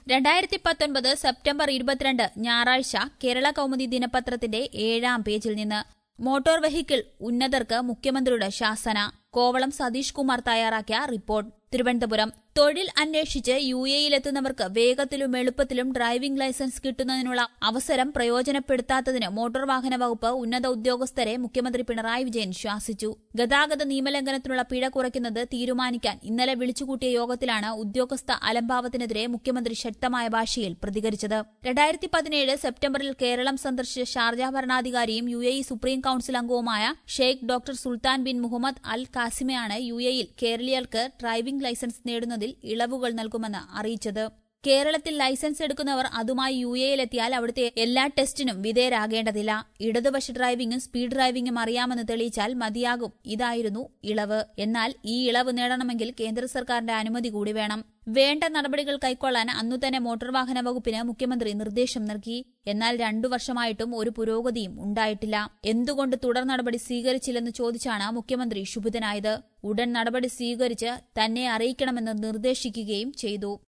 രണ്ടായിരത്തി പത്തൊൻപത് സെപ്റ്റംബർ ഇരുപത്തിരണ്ട് ഞായറാഴ്ച കേരള കൗമുദി ദിനപത്രത്തിന്റെ ഏഴാം പേജിൽ നിന്ന് മോട്ടോർ വെഹിക്കിൾ ഉന്നതർക്ക് മുഖ്യമന്ത്രിയുടെ ശാസന കോവളം സതീഷ് കുമാർ തയ്യാറാക്കിയ റിപ്പോർട്ട് തിരുവനന്തപുരം തൊഴിൽ അന്വേഷിച്ച് യു എയിലെത്തുന്നവർക്ക് വേഗത്തിലും എളുപ്പത്തിലും ഡ്രൈവിംഗ് ലൈസൻസ് കിട്ടുന്നതിനുള്ള അവസരം പ്രയോജനപ്പെടുത്താത്തതിന് മോട്ടോർ വാഹന വകുപ്പ് ഉന്നത ഉദ്യോഗസ്ഥരെ മുഖ്യമന്ത്രി പിണറായി വിജയൻ ശാസിച്ചു ഗതാഗത നിയമലംഘനത്തിനുള്ള പിഴ കുറയ്ക്കുന്നത് തീരുമാനിക്കാൻ ഇന്നലെ വിളിച്ചുകൂട്ടിയ യോഗത്തിലാണ് ഉദ്യോഗസ്ഥ അലംഭാവത്തിനെതിരെ മുഖ്യമന്ത്രി ശക്തമായ ഭാഷയിൽ പ്രതികരിച്ചത് രണ്ടായിരത്തി പതിനേഴ് സെപ്റ്റംബറിൽ കേരളം സന്ദർശിച്ച ഷാർജ ഭരണാധികാരിയും U A E supreme council അംഗവുമായ Sheikh doctor Sultan bin Muhammad Al കാസിമയാണ് യു എയിൽ കേരളീയർക്ക് ഡ്രൈവിംഗ് ലൈസൻസ് നേടുന്നതിൽ ഇളവുകൾ നൽകുമെന്ന് അറിയിച്ചത് കേരളത്തിൽ ലൈസൻസ് എടുക്കുന്നവർ അതുമായി യു എയിലെത്തിയാൽ അവിടുത്തെ എല്ലാ ടെസ്റ്റിനും വിധേയരാകേണ്ടതില്ല ഇടതുവശ ഡ്രൈവിംഗും സ്പീഡ് ഡ്രൈവിംഗും അറിയാമെന്ന് തെളിയിച്ചാൽ മതിയാകും ഇതായിരുന്നു ഇളവ് എന്നാൽ ഈ ഇളവ് നേടണമെങ്കിൽ കേന്ദ്ര സർക്കാരിന്റെ അനുമതി കൂടി വേണം വേണ്ട നടപടികൾ കൈക്കൊള്ളാൻ അന്നു തന്നെ മോട്ടോർ വാഹന വകുപ്പിന് മുഖ്യമന്ത്രി നിർദ്ദേശം നൽകി എന്നാൽ രണ്ടു വർഷമായിട്ടും ഒരു പുരോഗതിയും ഉണ്ടായിട്ടില്ല എന്തുകൊണ്ട് തുടർ നടപടി സ്വീകരിച്ചില്ലെന്ന് ചോദിച്ചാണ് മുഖ്യമന്ത്രി ക്ഷുഭിതനായത് ഉടൻ നടപടി സ്വീകരിച്ച് തന്നെ അറിയിക്കണമെന്ന് നിർദ്ദേശിക്കുകയും ചെയ്തു